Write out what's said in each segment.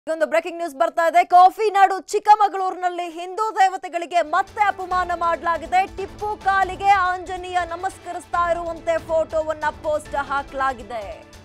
ಒಂದು breaking news ಬರ್ತಾ ಇದೆ ಕಾಫಿ ನಾಡು ಚಿಕ್ಕಮಗಳೂರಿನಲ್ಲಿ ಹಿಂದೂ ದೇವತೆಗಳಿಗೆ ಮತ್ತೆ ಅಪಮಾನ ಮಾಡಲಾಗಿದೆ ಟಿಪ್ಪು ಕಾಲಿಗೆ ಆಂಜನೇಯ ನಮಸ್ಕರಿಸ್ತಾ ಇರುವಂತೆ ಫೋಟೋವನ್ನ ಪೋಸ್ಟ್ ಹಾಕಲಾಗಿದೆ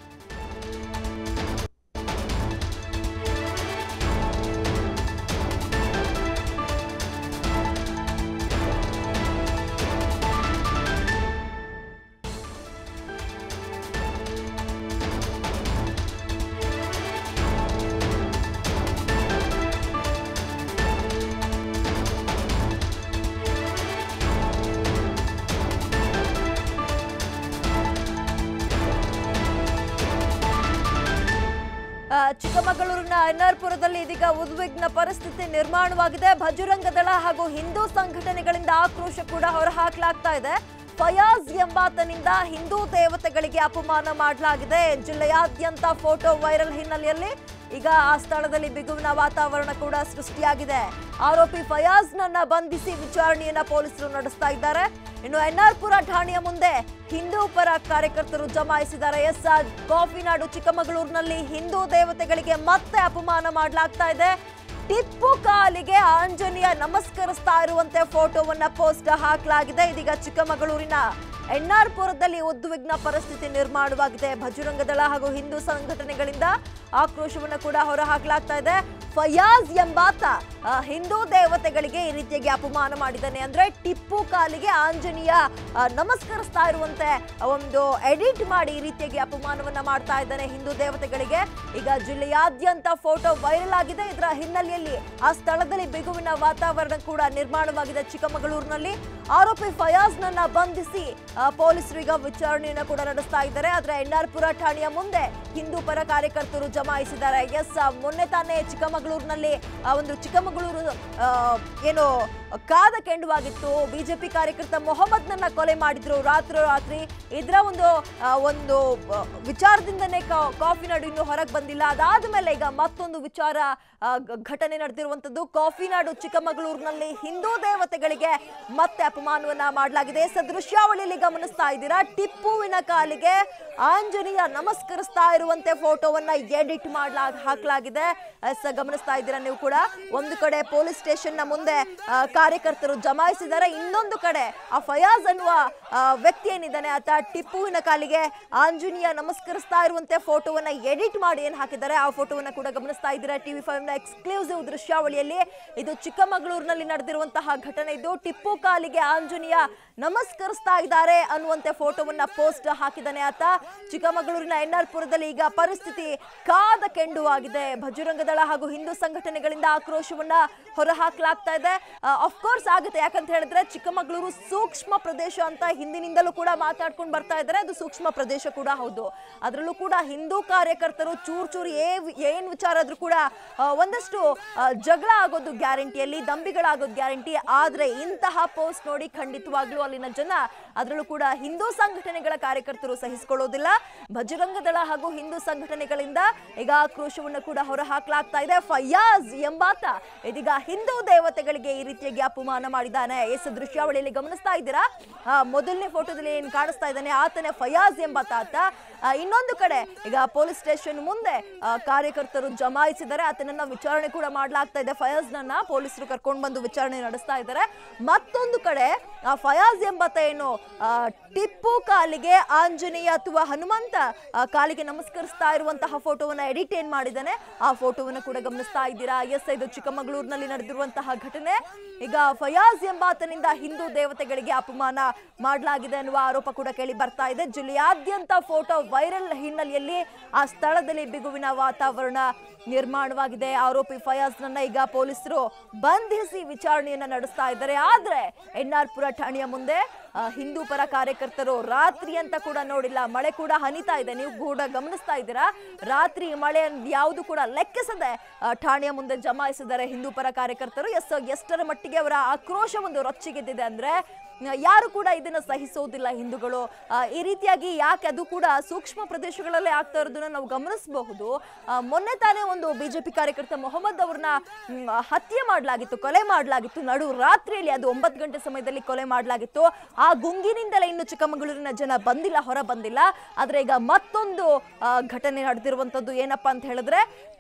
ಆ, ಚಿಕ್ಕಮಗಳೂರಿನ ಎನ್ಆರ್ಪುರದಲ್ಲಿ ಇದೀಗ ಉದ್ವಿಗ್ನ ಪರಿಸ್ಥಿತಿ ನಿರ್ಮಾಣವಾಗಿದೆ ಭಜರಂಗ ದಳ ಹಾಗೂ ಹಿಂದೂ ಸಂಘಟನೆಗಳಿಂದ ಆಕ್ರೋಶ ಕೂಡ ಹೊರಹಾಕಲಾಗ್ತಾ ಇದೆ ಫಯಾಜ್ ಎಂಬಾತನಿಂದ ಹಿಂದೂ ದೇವತೆಗಳಿಗೆ ಅಪಮಾನ ಮಾಡಲಾಗಿದೆ ಜಿಲ್ಲೆಯಾದ್ಯಂತ ಫೋಟೋ ವೈರಲ್ ಹಿನ್ನೆಲೆಯಲ್ಲಿ ಈಗ ಆ ಸ್ಥಳದಲ್ಲಿ ಬಿಗುವಿನ ವಾತಾವರಣ ಕೂಡ ಸೃಷ್ಟಿಯಾಗಿದೆ ಆರೋಪಿ ಫಯಾಜ್ನನ್ನ ಬಂಧಿಸಿ ವಿಚಾರಣೆಯನ್ನ ಪೊಲೀಸರು ನಡೆಸ್ತಾ ಇದ್ದಾರೆ ಇನ್ನು ಎನ್ಆರ್ಪುರ ಠಾಣೆಯ ಮುಂದೆ ಹಿಂದೂ ಪರ ಕಾರ್ಯಕರ್ತರು ಜಮಾಯಿಸಿದ್ದಾರೆ ಎಸ್ ಕಾಫಿ ನಾಡು ಚಿಕ್ಕಮಗಳೂರಿನಲ್ಲಿ ಹಿಂದೂ ದೇವತೆಗಳಿಗೆ ಮತ್ತೆ ಅಪಮಾನ ಮಾಡಲಾಗ್ತಾ ಇದೆ ಟಿಪ್ಪು ಕಾಲಿಗೆ ಆಂಜನೇಯ ನಮಸ್ಕರಿಸ್ತಾ ಇರುವಂತೆ ಫೋಟೋವನ್ನ ಪೋಸ್ಟ್ ಹಾಕಲಾಗಿದೆ ಇದೀಗ ಚಿಕ್ಕಮಗಳೂರಿನ ಎನ್ಆರ್ಪುರದಲ್ಲಿ ಉದ್ವಿಗ್ನ ಪರಿಸ್ಥಿತಿ ನಿರ್ಮಾಣವಾಗಿದೆ ಭಜರಂಗ ದಳ ಹಾಗೂ ಹಿಂದೂ ಸಂಘಟನೆಗಳಿಂದ ಆಕ್ರೋಶವನ್ನು ಕೂಡ ಹೊರಹಾಕಲಾಗ್ತಾ ಇದೆ ಫಯಾಜ್ ಎಂಬಾತ ಆ, ಹಿಂದೂ ದೇವತೆಗಳಿಗೆ ಈ ರೀತಿಯಾಗಿ ಅಪಮಾನ ಮಾಡಿದ್ದಾನೆ ಅಂದ್ರೆ ಟಿಪ್ಪು ಕಾಲಿಗೆ ಆಂಜನೇಯ ಆ, ನಮಸ್ಕರಿಸ್ತಾ ಇರುವಂತೆ ಒಂದು ಎಡಿಟ್ ಮಾಡಿ ಈ ರೀತಿಯಾಗಿ ಅಪಮಾನವನ್ನ ಮಾಡ್ತಾ ಇದ್ದಾನೆ ಹಿಂದೂ ದೇವತೆಗಳಿಗೆ ಈಗ ಜಿಲ್ಲೆಯಾದ್ಯಂತ ಫೋಟೋ ವೈರಲ್ ಆಗಿದೆ ಇದರ ಹಿನ್ನೆಲೆಯಲ್ಲಿ ಆ ಸ್ಥಳದಲ್ಲಿ ಬಿಗುವಿನ ವಾತಾವರಣ ಕೂಡ ನಿರ್ಮಾಣವಾಗಿದೆ ಚಿಕ್ಕಮಗಳೂರಿನಲ್ಲಿ ಆರೋಪಿ ಫಯಾಜ್ನನ್ನ ಬಂಧಿಸಿ ಆ, ಪೊಲೀಸರು ಈಗ ವಿಚಾರಣೆಯನ್ನ ಕೂಡ ನಡೆಸ್ತಾ ಇದ್ದಾರೆ ಆದ್ರೆ ಎನ್ಆರ್ಪುರ ಠಾಣೆಯ ಮುಂದೆ ಹಿಂದೂ ಪರ ಕಾರ್ಯಕರ್ತರು ಜಮಾಯಿಸಿದ್ದಾರೆ ಎಸ್ ಮೊನ್ನೆ ತಾನೇ ಚಿಕ್ಕಮಗಳೂರಿನಲ್ಲಿ ಆ ಒಂದು ಚಿಕ್ಕಮಗಳೂರು ಆ, ಏನು ಕಾದ ಕೆಂಡವಾಗಿತ್ತು ಬಿಜೆಪಿ ಕಾರ್ಯಕರ್ತ ಮೊಹಮ್ಮದ್ನನ್ನ ಕೊಲೆ ಮಾಡಿದ್ರು ರಾತ್ರಿ ರಾತ್ರಿ ಇದರ ಒಂದು ಆ, ಒಂದು ಆ, ವಿಚಾರದಿಂದನೇ ಕಾ- ಕಾಫಿ ನಾಡು ಇನ್ನೂ ಹೊರಗೆ ಬಂದಿಲ್ಲ ಅದಾದ ಮೇಲೆ ಈಗ ಮತ್ತೊಂದು ವಿಚಾರ ಆ, ಘ- ಘಟನೆ ನಡೆದಿರುವಂತದ್ದು ಕಾಫಿ ನಾಡು ಚಿಕ್ಕಮಗಳೂರಿನಲ್ಲಿ ಹಿಂದೂ ದೇವತೆಗಳಿಗೆ ಮತ್ತೆ ಅಪಮಾನವನ್ನ ಮಾಡಲಾಗಿದೆ ಸದೃಶ್ಯಾವಳಿಯಲ್ಲಿ ಗಮನಿಸ್ತಾ ಇದ್ದೀರಾ ಟಿಪ್ಪುವಿನ ಕಾಲಿಗೆ ಆಂಜನೇಯ ನಮಸ್ಕರಿಸ್ತಾ ಇರುವಂತೆ ಫೋಟೋವನ್ನ ಎಡಿಟ್ ಮಾಡ್ಲಾ ಹಾಕಲಾಗಿದೆ ಎಸ್ ಗಮನಿಸ್ತಾ ಇದ್ದೀರಾ ನೀವು ಕೂಡ ಒಂದು ಕಡೆ ಪೊಲೀಸ್ ಸ್ಟೇಷನ್ ನ ಮುಂದೆ ಆ, ಕಾರ್ಯಕರ್ತರು ಜಮಾಯಿಸಿದ್ದಾರೆ ಇನ್ನೊಂದು ಕಡೆ ಆ ಫಯಾಜ್ ಅನ್ನುವ ಆ, ವ್ಯಕ್ತಿ ಏನಿದ್ದಾನೆ ಆತ ಟಿಪ್ಪುವಿನ ಕಾಲಿಗೆ ಆಂಜನೇಯ ನಮಸ್ಕರಿಸ್ತಾ ಇರುವಂತೆ ಫೋಟೋವನ್ನ ಎಡಿಟ್ ಮಾಡಿ ಏನ್ ಹಾಕಿದ್ದಾರೆ ಆ ಫೋಟೋವನ್ನ ಕೂಡ ಗಮನಿಸ್ತಾ ಇದ್ದೀರಾ ಟಿವಿ ಫೈವ್ ನ ಎಕ್ಸ್ಕ್ಲೂಸಿವ್ ದೃಶ್ಯಾವಳಿಯಲ್ಲಿ ಇದು ಚಿಕ್ಕಮಗಳೂರಿನಲ್ಲಿ ನಡೆದಿರುವಂತಹ ಘಟನೆ ಇದು ಟಿಪ್ಪು ಕಾಲಿಗೆ ಆಂಜನೇಯ ನಮಸ್ಕರಿಸ್ತಾ ಇದ್ದಾರೆ ಅನ್ನುವಂತೆ ಫೋಟೋವನ್ನ ಪೋಸ್ಟ್ ಹಾಕಿದ್ದಾನೆ ಆತ ಚಿಕ್ಕಮಗಳೂರಿನ ಎನ್ಆರ್ಪುರದಲ್ಲಿ ಈಗ ಪರಿಸ್ಥಿತಿ ಕಾದ ಕೆಂಡುವಾಗಿದೆ ಭಜರಂಗ ದಳ ಹಾಗೂ ಹಿಂದೂ ಸಂಘಟನೆಗಳಿಂದ ಆಕ್ರೋಶವನ್ನ ಹೊರಹಾಕಲಾಗ್ತಾ ಇದೆ ಅಫ್ಕೋರ್ಸ್ ಆಗುತ್ತೆ ಯಾಕಂತ ಹೇಳಿದ್ರೆ ಚಿಕ್ಕಮಗಳೂರು ಸೂಕ್ಷ್ಮ ಪ್ರದೇಶ ಅಂತ ಹಿಂದಿನಿಂದಲೂ ಕೂಡ ಮಾತಾಡ್ಕೊಂಡು ಬರ್ತಾ ಇದ್ದಾರೆ ಅದು ಸೂಕ್ಷ್ಮ ಪ್ರದೇಶ ಕೂಡ ಹೌದು ಅದರಲ್ಲೂ ಕೂಡ ಹಿಂದೂ ಕಾರ್ಯಕರ್ತರು ಚೂರ್ ಚೂರು ಏ ಏನ್ ವಿಚಾರ ಆದ್ರೂ ಕೂಡ ಆ, ಒಂದಷ್ಟು ಆ, ಜಗಳ ಆಗೋದು ಗ್ಯಾರಂಟಿಯಲ್ಲಿ ದಂಬಿಗಳಾಗೋದು ಗ್ಯಾರಂಟಿ ಆದ್ರೆ ಇಂತಹ ಪೋಸ್ಟ್ ನೋಡಿ ಖಂಡಿತವಾಗ್ಲೂ ಅಲ್ಲಿನ ಜನ ಅದರಲ್ಲೂ ಕೂಡ ಹಿಂದೂ ಸಂಘಟನೆಗಳ ಕಾರ್ಯಕರ್ತರು ಸಹಿಸಿಕೊಳ್ಳೋದಿಲ್ಲ ಭಜರಂಗ ದಳ ಹಾಗೂ ಹಿಂದೂ ಸಂಘಟನೆಗಳಿಂದ ಈಗ ಆಕ್ರೋಶವನ್ನು ಕೂಡ ಹೊರ ಹಾಕಲಾಗ್ತಾ ಇದೆ ಫಯಾಜ್ ಎಂಬಾತ ಇದೀಗ ಹಿಂದೂ ದೇವತೆಗಳಿಗೆ ಈ ರೀತಿಯಾಗಿ ಅಪಮಾನ ಮಾಡಿದ್ದಾನೆ ಎಸ್ ದೃಶ್ಯಾವಳಿಯಲ್ಲಿ ಗಮನಿಸ್ತಾ ಇದ್ದೀರಾ ಆ, ಮೊದಲನೇ ಫೋಟೋದಲ್ಲಿ ಏನ್ ಕಾಣಿಸ್ತಾ ಇದ್ದಾನೆ ಆತನೇ ಫಯಾಜ್ ಎಂಬಾತ ಆತ ಆ, ಇನ್ನೊಂದು ಕಡೆ ಈಗ ಪೊಲೀಸ್ ಸ್ಟೇಷನ್ ಮುಂದೆ ಆ, ಕಾರ್ಯಕರ್ತರು ಜಮಾಯಿಸಿದ್ದಾರೆ ಆತನನ್ನ ವಿಚಾರಣೆ ಕೂಡ ಮಾಡಲಾಗ್ತಾ ಇದೆ ಫಯಾಜ್ನನ್ನ ಪೊಲೀಸರು ಕರ್ಕೊಂಡು ಬಂದು ವಿಚಾರಣೆ ನಡೆಸ್ತಾ ಇದ್ದಾರೆ ಮತ್ತೊಂದು ಕಡೆ ಆ ಫಯಾಜ್ ಎಂಬಾತ ಏನು ಆ, ಟಿಪ್ಪು ಕಾಲಿಗೆ ಆಂಜನೇಯ ಅಥವಾ ಹನುಮಂತ ಆ, ಕಾಲಿಗೆ ನಮಸ್ಕರಿಸ್ತಾ ಇರುವಂತಹ ಫೋಟೋವನ್ನ ಎಡಿಟ್ ಏನ್ ಮಾಡಿದ್ದಾನೆ ಆ ಫೋಟೋವನ್ನ ಕೂಡ ಗಮನಿಸ್ತಾ ಇದ್ದೀರಾ ಎಸ್ ಇದು ಚಿಕ್ಕಮಗಳೂರಿನಲ್ಲಿ ನಡೆದಿರುವಂತಹ ಘಟನೆ ಈಗ ಫಯಾಜ್ ಎಂಬಾತನಿಂದ ಹಿಂದೂ ದೇವತೆಗಳಿಗೆ ಅಪಮಾನ ಮಾಡಲಾಗಿದೆ ಅನ್ನುವ ಆರೋಪ ಕೂಡ ಕೇಳಿ ಬರ್ತಾ ಇದೆ ಜಿಲ್ಲೆಯಾದ್ಯಂತ ಫೋಟೋ ವೈರಲ್ ಹಿನ್ನೆಲೆಯಲ್ಲಿ ಆ ಸ್ಥಳದಲ್ಲಿ ಬಿಗುವಿನ ವಾತಾವರಣ ನಿರ್ಮಾಣವಾಗಿದೆ ಆರೋಪಿ ಫಯಾಜ್ನನ್ನ ಈಗ ಪೊಲೀಸರು ಬಂಧಿಸಿ ವಿಚಾರಣೆಯನ್ನ ನಡೆಸ್ತಾ ಇದ್ದಾರೆ ಆದ್ರೆ ಎನ್ಆರ್ಪುರ ಠಾಣೆಯ ಮುಂದೆ ಆ, ಹಿಂದೂ ಪರ ಕಾರ್ಯಕರ್ತರು ರಾತ್ರಿ ಅಂತ ಕೂಡ ನೋಡಿಲ್ಲ ಮಳೆ ಕೂಡ ಹನಿತಾ ಇದೆ ನೀವು ಕೂಡ ಗಮನಿಸ್ತಾ ಇದ್ದೀರಾ ರಾತ್ರಿ ಮಳೆ ಯಾವುದು ಕೂಡ ಲೆಕ್ಕಿಸದೆ ಆ, ಠಾಣೆಯ ಮುಂದೆ ಜಮಾಯಿಸಿದ್ದಾರೆ ಹಿಂದೂ ಪರ ಕಾರ್ಯಕರ್ತರು ಎಸ್ ಎಷ್ಟರ ಮಟ್ಟಿಗೆ ಅವರ ಆಕ್ರೋಶ ಒಂದು ರೊಚ್ಚಿಗೆದ್ದಿದೆ ಅಂದ್ರೆ ಯಾರು ಕೂಡ ಇದನ್ನ ಸಹಿಸೋದಿಲ್ಲ ಹಿಂದೂಗಳು ಆ, ಈ ರೀತಿಯಾಗಿ ಯಾಕೆ ಅದು ಕೂಡ ಸೂಕ್ಷ್ಮ ಪ್ರದೇಶಗಳಲ್ಲೇ ಆಗ್ತಾ ಇರೋದನ್ನ ನಾವು ಗಮನಿಸಬಹುದು ಆ, ಮೊನ್ನೆ ತಾನೇ ಒಂದು ಬಿಜೆಪಿ ಕಾರ್ಯಕರ್ತ ಮೊಹಮ್ಮದ್ ಅವ್ರನ್ನ ಮ್, ಹತ್ಯೆ ಮಾಡಲಾಗಿತ್ತು ಕೊಲೆ ಮಾಡಲಾಗಿತ್ತು ನಡು ರಾತ್ರಿಯಲ್ಲಿ ಅದು ಒಂಬತ್ತು ಗಂಟೆ ಸಮಯದಲ್ಲಿ ಕೊಲೆ ಮಾಡಲಾಗಿತ್ತು ಆ ಗುಂಗಿನಿಂದಲೇ ಇನ್ನು ಚಿಕ್ಕಮಗಳೂರಿನ ಜನ ಬಂದಿಲ್ಲ ಹೊರ ಬಂದಿಲ್ಲ ಆದ್ರೆ ಈಗ ಮತ್ತೊಂದು ಆ, ಘಟನೆ ನಡೆದಿರುವಂತದ್ದು ಏನಪ್ಪಾ ಅಂತ ಹೇಳಿದ್ರೆ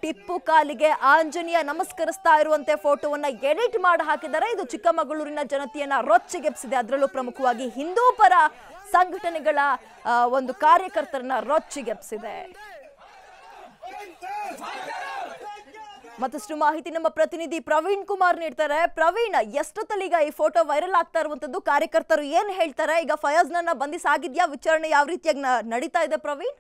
ಟಿಪ್ಪು ಕಾಲಿಗೆ ಆಂಜನೇಯ ನಮಸ್ಕರಿಸ್ತಾ ಇರುವಂತೆ ಫೋಟೋವನ್ನ ಎಡಿಟ್ ಮಾಡಿ ಹಾಕಿದ್ದಾರೆ ಇದು ಚಿಕ್ಕಮಗಳೂರಿನ ಜನತೆಯನ್ನ ರೊಚ್ಚಿಗೆಬ್ಸಿದೆ ಅದರಲ್ಲೂ ಪ್ರಮುಖವಾಗಿ ಹಿಂದೂ ಪರ ಸಂಘಟನೆಗಳ ಆ, ಒಂದು ಕಾರ್ಯಕರ್ತರನ್ನ ರೊಚ್ಚಿಗೆಬ್ಸಿದೆ ಮತ್ತಷ್ಟು ಮಾಹಿತಿ ನಮ್ಮ ಪ್ರತಿನಿಧಿ ಪ್ರವೀಣ್ ಕುಮಾರ್ ನೀಡ್ತಾರೆ ಪ್ರವೀಣ್ ಎಷ್ಟೊತ್ತಲ್ಲಿ ಈಗ ಈ ಫೋಟೋ ವೈರಲ್ ಆಗ್ತಾ ಇರುವಂತದ್ದು ಕಾರ್ಯಕರ್ತರು ಏನ್ ಹೇಳ್ತಾರೆ ಈಗ ಫಯಾಜ್ನನ್ನ ಬಂಧಿಸಾಗಿದ್ಯಾ ವಿಚಾರಣೆ ಯಾವ ರೀತಿಯಾಗಿ ನ- ನಡೀತಾ ಇದೆ ಪ್ರವೀಣ್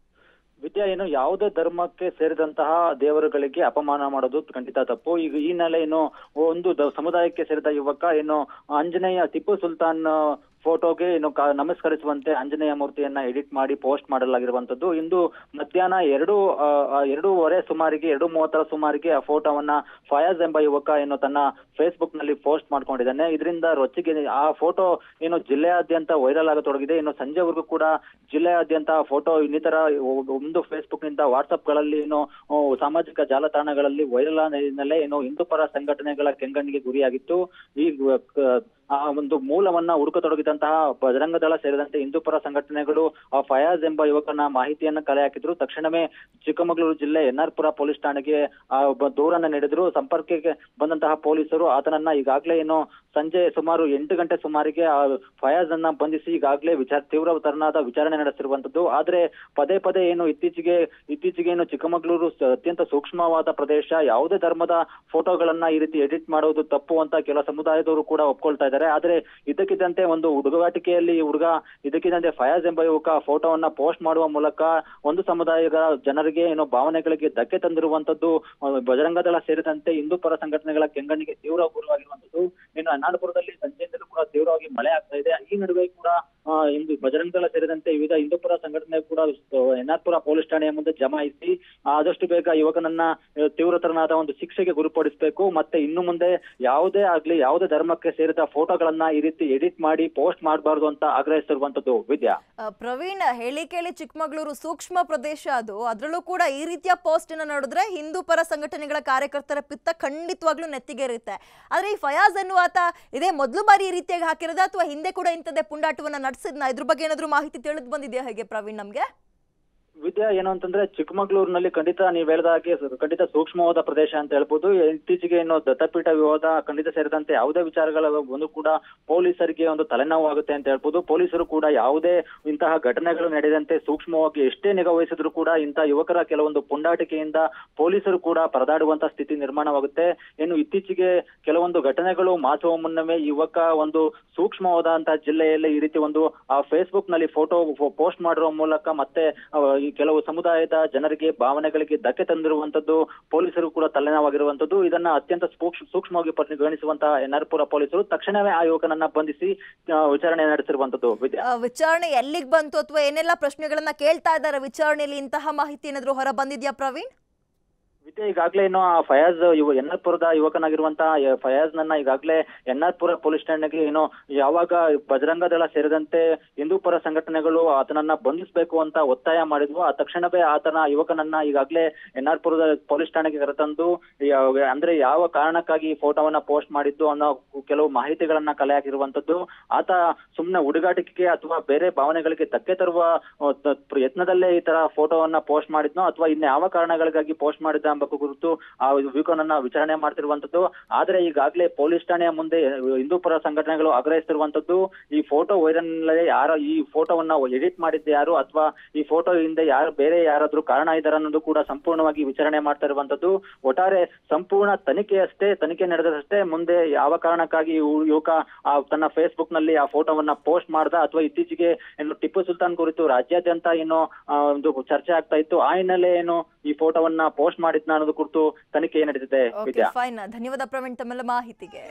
ವಿದ್ಯಾ ಏನು ಯಾವುದೇ ಧರ್ಮಕ್ಕೆ ಸೇರಿದಂತಹ ದೇವರುಗಳಿಗೆ ಅಪಮಾನ ಮಾಡೋದು ಖಂಡಿತ ತಪ್ಪು ಈಗ ಈ ನೆಲೆ ಏನು ಒಂದು ದ- ಸಮುದಾಯಕ್ಕೆ ಸೇರಿದ ಯುವಕ ಏನು ಆಂಜನೇಯ ಟಿಪ್ಪು ಸುಲ್ತಾನ್ ಫೋಟೋಗೆ ಏನು ಕ- ನಮಸ್ಕರಿಸುವಂತೆ ಆಂಜನೇಯ ಮೂರ್ತಿಯನ್ನ ಎಡಿಟ್ ಮಾಡಿ ಪೋಸ್ಟ್ ಮಾಡಲಾಗಿರುವಂತದ್ದು ಇಂದು ಮಧ್ಯಾಹ್ನ ಎರಡು ಆ, ಆ, ಎರಡೂವರೆ ಸುಮಾರಿಗೆ ಎರಡು ಮೂವತ್ತರ ಸುಮಾರಿಗೆ ಆ ಫೋಟೋವನ್ನ ಫಯಾಜ್ ಎಂಬ ಯುವಕ ಏನು ತನ್ನ ಫೇಸ್ಬುಕ್ ನಲ್ಲಿ ಪೋಸ್ಟ್ ಮಾಡ್ಕೊಂಡಿದ್ದಾನೆ ಇದರಿಂದ ರೊಚ್ಚಿಗೆ ಆ ಫೋಟೋ ಏನು ಜಿಲ್ಲೆಯಾದ್ಯಂತ ವೈರಲ್ ಆಗತೊಡಗಿದೆ ಇನ್ನು ಸಂಜೆವರೆಗೂ ಕೂಡ ಜಿಲ್ಲೆಯಾದ್ಯಂತ ಫೋಟೋ ಇನ್ನಿತರ ಒಂದು ಫೇಸ್ಬುಕ್ ನಿಂದ ವಾಟ್ಸ್ಆಪ್ ಗಳಲ್ಲಿ ಏನು ಆ, ಸಾಮಾಜಿಕ ಜಾಲತಾಣಗಳಲ್ಲಿ ವೈರಲ್ ಹಿನ್ನೆಲೆ ಏನು ಹಿಂದೂ ಪರ ಸಂಘಟನೆಗಳ ಕೆಂಗಣ್ಣಿಗೆ ಗುರಿಯಾಗಿತ್ತು ಈ ಕ- ಆ ಒಂದು ಮೂಲವನ್ನ ಹುಡುಕತೊಡಗಿದಂತಹ ಬಜರಂಗ ದಳ ಸೇರಿದಂತೆ ಹಿಂದೂ ಪರ ಸಂಘಟನೆಗಳು ಆ ಫಯಾಜ್ ಎಂಬ ಯುವಕನ ಮಾಹಿತಿಯನ್ನ ಕಲೆ ಹಾಕಿದ್ರು ತಕ್ಷಣವೇ ಚಿಕ್ಕಮಗಳೂರು ಜಿಲ್ಲೆ ಎನ್ಆರ್ಪುರ ಪೊಲೀಸ್ ಠಾಣೆಗೆ ಆ ಒಬ್ಬ ದೂರನ್ನ ನೀಡಿದ್ರು ಸಂಪರ್ಕಕ್ಕೆ ಬಂದಂತಹ ಪೊಲೀಸರು ಆತನನ್ನ ಈಗಾಗಲೇ ಏನು ಸಂಜೆ ಸುಮಾರು ಎಂಟು ಗಂಟೆ ಸುಮಾರಿಗೆ ಆ ಫಯಾಜ್ ಅನ್ನ ಬಂಧಿಸಿ ಈಗಾಗಲೇ ವಿಚಾರ ತೀವ್ರ ತರನಾದ ವಿಚಾರಣೆ ನಡೆಸಿರುವಂತದ್ದು ಆದ್ರೆ ಪದೇ ಪದೇ ಏನು ಇತ್ತೀಚೆಗೆ ಇತ್ತೀಚೆಗೆ ಏನು ಚಿಕ್ಕಮಗಳೂರು ಸ- ಅತ್ಯಂತ ಸೂಕ್ಷ್ಮವಾದ ಪ್ರದೇಶ ಯಾವುದೇ ಧರ್ಮದ ಫೋಟೋಗಳನ್ನ ಈ ರೀತಿ ಎಡಿಟ್ ಮಾಡೋದು ತಪ್ಪು ಅಂತ ಕೆಲ ಸಮುದಾಯದವರು ಕೂಡ ಒಪ್ಕೊಳ್ತಾ ಇದ್ದಾರೆ ಆದ್ರೆ ಇದಕ್ಕಿದ್ದಂತೆ ಒಂದು ಹುಡುಗಾಟಿಕೆಯಲ್ಲಿ ಈ ಹುಡುಗ ಇದಕ್ಕಿದ್ದಂತೆ ಫಯಾಜ್ ಎಂಬ ಯುವಕ ಫೋಟೋವನ್ನ ಪೋಸ್ಟ್ ಮಾಡುವ ಮೂಲಕ ಒಂದು ಸಮುದಾಯದ ಜನರಿಗೆ ಏನೋ ಭಾವನೆಗಳಿಗೆ ಧಕ್ಕೆ ತಂದಿರುವಂತದ್ದು ಆ, ಬಜರಂಗ ದಳ ಸೇರಿದಂತೆ ಹಿಂದೂ ಪರ ಸಂಘಟನೆಗಳ ಕೆಂಗಣ್ಣಿಗೆ ತೀವ್ರ ಗುರುವಾಗಿರುವಂತದ್ದು ಇನ್ನು ಅನ್ನಾಳಪುರದಲ್ಲಿ ಸಂಜೆಯಿಂದಲೂ ಕೂಡ ತೀವ್ರವಾಗಿ ಮಳೆ ಆಗ್ತಾ ಇದೆ ಈ ನಡುವೆ ಕೂಡ ಆ, ಇಂದು ಬಜರಂಗ ದಳ ಸೇರಿದಂತೆ ವಿವಿಧ ಹಿಂದೂ ಪರ ಸಂಘಟನೆ ಕೂಡ ಎನ್ಆರ್ಪುರ ಪೊಲೀಸ್ ಠಾಣೆಯ ಮುಂದೆ ಜಮಾಯಿಸಿ ಆದಷ್ಟು ಬೇಗ ಯುವಕನನ್ನ ಆ, ತೀವ್ರತರನಾದ ಒಂದು ಶಿಕ್ಷೆಗೆ ಗುರಿಪಡಿಸಬೇಕು ಮತ್ತೆ ಇನ್ನು ಮುಂದೆ ಯಾವುದೇ ಆಗ್ಲಿ ಯಾವುದೇ ಧರ್ಮಕ್ಕೆ ಸೇರಿದ ಫೋಟೋಗಳನ್ನ ಈ ರೀತಿ ಎಡಿಟ್ ಮಾಡಿ ಪೋಸ್ಟ್ ಮಾಡಬಾರ್ದು ಅಂತ ಆಗ್ರಹಿಸಿರುವಂತದ್ದು ವಿದ್ಯಾ ಆ, ಪ್ರವೀಣ್ ಹೇಳಿ ಕೇಳಿ ಚಿಕ್ಕಮಗಳೂರು ಸೂಕ್ಷ್ಮ ಪ್ರದೇಶ ಅದು ಅದರಲ್ಲೂ ಕೂಡ ಈ ರೀತಿಯ ಪೋಸ್ಟ್ ಅನ್ನ ನೋಡಿದ್ರೆ ಹಿಂದೂ ಪರ ಸಂಘಟನೆಗಳ ಕಾರ್ಯಕರ್ತರ ಪಿತ್ತ ಖಂಡಿತವಾಗ್ಲೂ ನೆತ್ತಿಗೇರುತ್ತೆ ಆದ್ರೆ ಈ ಫಯಾಜ್ ಅನ್ನುವಾತ ಇದೇ ಮೊದಲು ಬಾರಿ ಈ ರೀತಿಯಾಗಿ ಹಾಕಿರೋದ ಅಥವಾ ಹಿಂದೆ ಕೂಡ ಇಂಥದ್ದೇ ಪುಂಡಾಟವನ್ನ ನಡೆಸಿದ್ನ ಇದ್ರ ಬಗ್ಗೆ ಏನಾದ್ರು ಮಾಹಿತಿ ತಿಳಿದು ಬಂದಿದೆಯಾ ಹೇಗೆ ಪ್ರವೀಣ್ ನಮ್ಗೆ ವಿದ್ಯಾ ಏನು ಅಂತಂದ್ರೆ ಚಿಕ್ಕಮಗಳೂರಿನಲ್ಲಿ ಖಂಡಿತ ನೀವ್ ಹೇಳಿದ ಹಾಗೆ ಸ- ಖಂಡಿತ ಸೂಕ್ಷ್ಮವಾದ ಪ್ರದೇಶ ಅಂತ ಹೇಳ್ಬೋದು ಇತ್ತೀಚೆಗೆ ಏನು ದತ್ತಪೀಠ ವಿವಾದ ಖಂಡಿತ ಸೇರಿದಂತೆ ಯಾವುದೇ ವಿಚಾರಗಳ ಒಂದು ಕೂಡ ಪೊಲೀಸರಿಗೆ ಒಂದು ತಲೆನೋವು ಆಗುತ್ತೆ ಅಂತ ಹೇಳ್ಬೋದು ಪೊಲೀಸರು ಕೂಡ ಯಾವುದೇ ಇಂತಹ ಘಟನೆಗಳು ನಡೆದಂತೆ ಸೂಕ್ಷ್ಮವಾಗಿ ಎಷ್ಟೇ ನಿಗಾ ವಹಿಸಿದ್ರು ಕೂಡ ಇಂತಹ ಯುವಕರ ಕೆಲವೊಂದು ಪುಂಡಾಟಿಕೆಯಿಂದ ಪೊಲೀಸರು ಕೂಡ ಪರದಾಡುವಂತ ಸ್ಥಿತಿ ನಿರ್ಮಾಣವಾಗುತ್ತೆ ಇನ್ನು ಇತ್ತೀಚೆಗೆ ಕೆಲವೊಂದು ಘಟನೆಗಳು ಮಾಸುವ ಮುನ್ನವೇ ಈ ಯುವಕ ಒಂದು ಸೂಕ್ಷ್ಮವಾದಂತಹ ಜಿಲ್ಲೆಯಲ್ಲಿ ಈ ರೀತಿ ಒಂದು ಆ ಫೇಸ್ಬುಕ್ ನಲ್ಲಿ ಫೋಟೋ ಪೋಸ್ಟ್ ಮಾಡಿರುವ ಮೂಲಕ ಮತ್ತೆ ಆ, ಈ ಕೆಲವು ಸಮುದಾಯದ ಜನರಿಗೆ ಭಾವನೆಗಳಿಗೆ ಧಕ್ಕೆ ತಂದಿರುವಂತದ್ದು ಪೊಲೀಸರು ಕೂಡ ತಲೆನೋವಾಗಿರುವಂತದ್ದು ಇದನ್ನ ಅತ್ಯಂತ ಸೂಕ್ಷ್ಮ ಸೂಕ್ಷ್ಮವಾಗಿ ಪರಿಗಣಿಸುವಂತಹ ಎನ್ಆರ್ಪುರ ಪೊಲೀಸರು ತಕ್ಷಣವೇ ಆ ಯುವಕನನ್ನ ಬಂಧಿಸಿ ಆ, ವಿಚಾರಣೆ ನಡೆಸಿರುವಂತದ್ದು ವಿದ್ಯಾ ಆ, ವಿಚಾರಣೆ ಎಲ್ಲಿಗೆ ಬಂತು ಅಥವಾ ಏನೆಲ್ಲ ಪ್ರಶ್ನೆಗಳನ್ನ ಕೇಳ್ತಾ ಇದ್ದಾರೆ ವಿಚಾರಣೆಯಲ್ಲಿ ಇಂತಹ ಮಾಹಿತಿ ಏನಾದ್ರು ಹೊರ ಬಂದಿದ್ಯಾ ಪ್ರವೀಣ್ ವಿದ್ಯೆ ಈಗಾಗಲೇ ಏನು ಆ ಫಯಾಜ್ ಯುವ ಎನ್ಆರ್ಪುರದ ಯುವಕನಾಗಿರುವಂತಹ ಯ- ಫಯಾಜ್ ನನ್ನ ಈಗಾಗಲೇ ಎನ್ಆರ್ಪುರ ಪೊಲೀಸ್ ಠಾಣೆಗೆ ಏನು ಯಾವಾಗ ಬಜರಂಗ ದಳ ಸೇರಿದಂತೆ ಹಿಂದೂ ಪರ ಸಂಘಟನೆಗಳು ಆತನನ್ನ ಬಂಧಿಸಬೇಕು ಅಂತ ಒತ್ತಾಯ ಮಾಡಿದ್ವು ಆ ತಕ್ಷಣವೇ ಆತನ ಯುವಕನನ್ನ ಈಗಾಗಲೇ ಎನ್ಆರ್ಪುರದ ಪೊಲೀಸ್ ಠಾಣೆಗೆ ಕರೆತಂದು ಯಾವ- ಅಂದ್ರೆ ಯಾವ ಕಾರಣಕ್ಕಾಗಿ ಈ ಫೋಟೋವನ್ನ ಪೋಸ್ಟ್ ಮಾಡಿದ್ದು ಅನ್ನೋ ಕೆಲವು ಮಾಹಿತಿಗಳನ್ನ ಕಲೆ ಹಾಕಿರುವಂತದ್ದು ಆತ ಸುಮ್ಮನೆ ಹುಡುಗಾಟಿಕೆ ಅಥವಾ ಬೇರೆ ಭಾವನೆಗಳಿಗೆ ಧಕ್ಕೆ ತರುವ ಆ, ತ- ಯತ್ನದಲ್ಲೇ ಈ ತರ ಫೋಟೋವನ್ನ ಪೋಸ್ಟ್ ಮಾಡಿದ್ನೋ ಅಥವಾ ಇನ್ಯಾವ ಕಾರಣಗಳಿಗಾಗಿ ಪೋಸ್ಟ್ ಮಾಡಿದ್ದ ಎಂಬ ಕುರಿತು ಆ ವಿಕೋನನ್ನ ವಿಚಾರಣೆ ಮಾಡ್ತಿರುವಂತದ್ದು ಆದ್ರೆ ಈಗಾಗಲೇ ಪೊಲೀಸ್ ಠಾಣೆಯ ಮುಂದೆ ಹಿಂದೂ ಪರ ಸಂಘಟನೆಗಳು ಆಗ್ರಹಿಸ್ತಿರುವಂತದ್ದು ಈ ಫೋಟೋ ವೈರಲ್ ಯಾರ ಈ ಫೋಟೋವನ್ನ ಎಡಿಟ್ ಮಾಡಿದ್ದೆ ಯಾರು ಅಥವಾ ಈ ಫೋಟೋ ಹಿಂದೆ ಯಾರು ಬೇರೆ ಯಾರಾದ್ರೂ ಕಾರಣ ಇದ್ದಾರೆ ಅನ್ನೋದು ಕೂಡ ಸಂಪೂರ್ಣವಾಗಿ ವಿಚಾರಣೆ ಮಾಡ್ತಾ ಇರುವಂತದ್ದು ಒಟ್ಟಾರೆ ಸಂಪೂರ್ಣ ತನಿಖೆಯಷ್ಟೇ ತನಿಖೆ ನಡೆದಷ್ಟೇ ಮುಂದೆ ಯಾವ ಕಾರಣಕ್ಕಾಗಿ ಈ ಯು- ಯುವಕ ಆ ತನ್ನ ಫೇಸ್ಬುಕ್ ನಲ್ಲಿ ಆ ಫೋಟೋವನ್ನ ಪೋಸ್ಟ್ ಮಾಡ್ದ ಅಥವಾ ಇತ್ತೀಚೆಗೆ ಏನು ಟಿಪ್ಪು ಸುಲ್ತಾನ್ ಕುರಿತು ರಾಜ್ಯಾದ್ಯಂತ ಏನು ಆ, ಒಂದು ಚರ್ಚೆ ಆಗ್ತಾ ಇತ್ತು ಆ ಹಿನ್ನೆಲೆ ಏನು ಈ ಫೋಟೋವನ್ನ ಪೋಸ್ಟ್ ಮಾಡಿದ್ನ ಅನ್ನೋದು ಕುರಿತು ತನಿಖೆ ನಡೆದಿದೆ ಓಕೆ ವಿದ್ಯಾ ಫೈನ್ ಧನ್ಯವಾದ ಪ್ರವೀಣ್ ತಮ್ಮೆಲ್ಲ ಮಾಹಿತಿಗೆ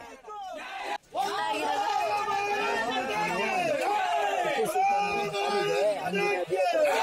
ಅನ್ಯಾಯ